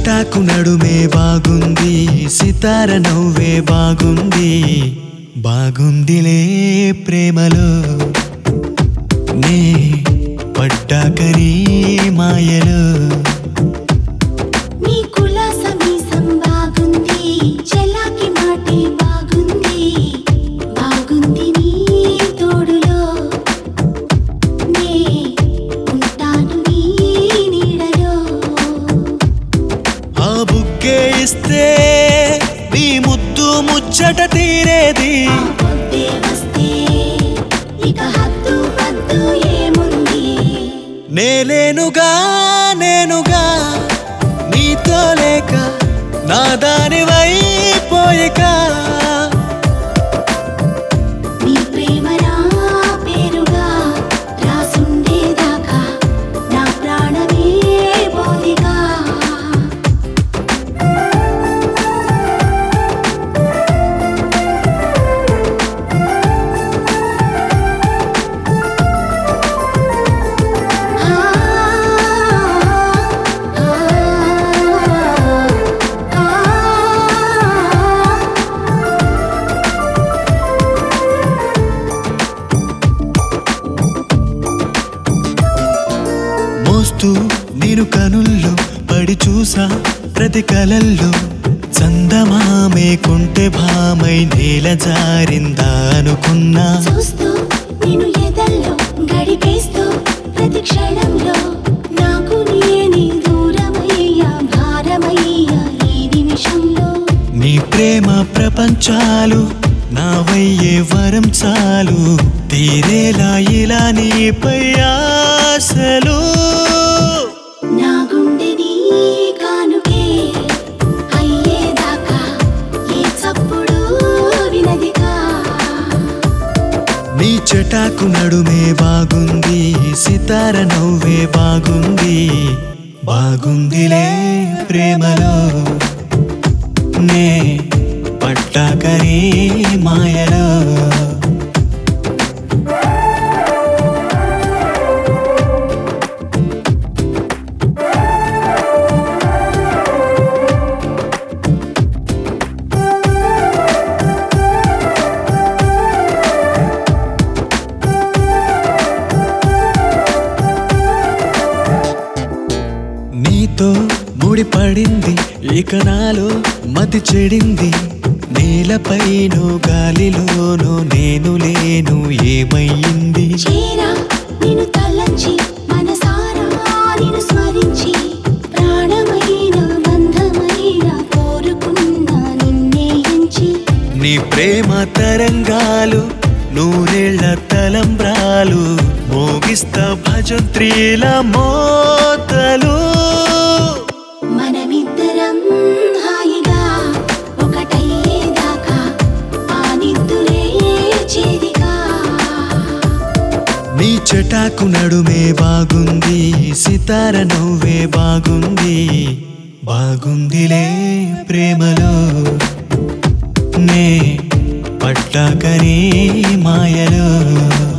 చటాకు నడుమే బాగుంది సితార నవ్వే బాగుంది బాగుందిలే ప్రేమలో నే పడ్డాకని మాయలో నీ కులాస మీసం బాగుంది చెలాకి మాటే బాగుంది బాగుంది నీ తోడులో నే ఉంటాను నీ నీడలో ఆ బుక్కే ఇస్తే నీ ముద్దు ముచ్చట తీరేది ఆ పొద్దే వస్తే ఇక హద్దు పద్దు ఏముంది నేనేనుగా నేనుగా నీతో లేక నా దానివైపోయిక నీ ప్రేమ నా పేరుగా రాసుండేదాకా నా ప్రాణమే బోధిగా మోస్తూ నేను కనుల్లో పడి చూసా ప్రతి కలల్లో చందమామే కొంటె భామై నేల జారిందా అనుకున్నా చూస్తూ నేను ఎదల్లో గడిపేస్తూ ప్రతి క్షణంలో నాకు నేనే దూరమయ్యా భారమయ్యా ఈ నిమిషంలో నీ ప్రేమ ప్రపంచాలు నావయ్యే వరం చాలు తీరేలా ఇలా నీపై ఆశలు నా గుండె నీ కానుకే అయ్యేదాకా ఏ చప్పుడు వినదిగా నీ చటాకు నడుమే బాగుంది సితార నవ్వే బాగుంది బాగుందిలే ప్రేమలో నే పట్టాకరే మాయలో నీతో ముడిపడింది ఇక నాలో మతి చెడింది నేలపైనో గాలిలోనో నేను లేను ఏమయ్యింది చేరా నిన్ను తలంచి మనసారా నిన్ను స్మరించి ప్రాణమైన బంధమైన కోరుకున్న నిన్నే ఎంచి నీ ప్రేమ తరంగాలు నూరేళ్ల తలంబ్రాలు మోగిస్తా భజంత్రీల మోతలు మనమిద్దరం హాయిగా ఒకటయ్యేదాకా ఆ నిద్దురే చేదిగా నీ చటాకు నడుమే బాగుంది సితార నవ్వే బాగుంది బాగుందిలే ప్రేమలో నే పట్టాకరే మాయలో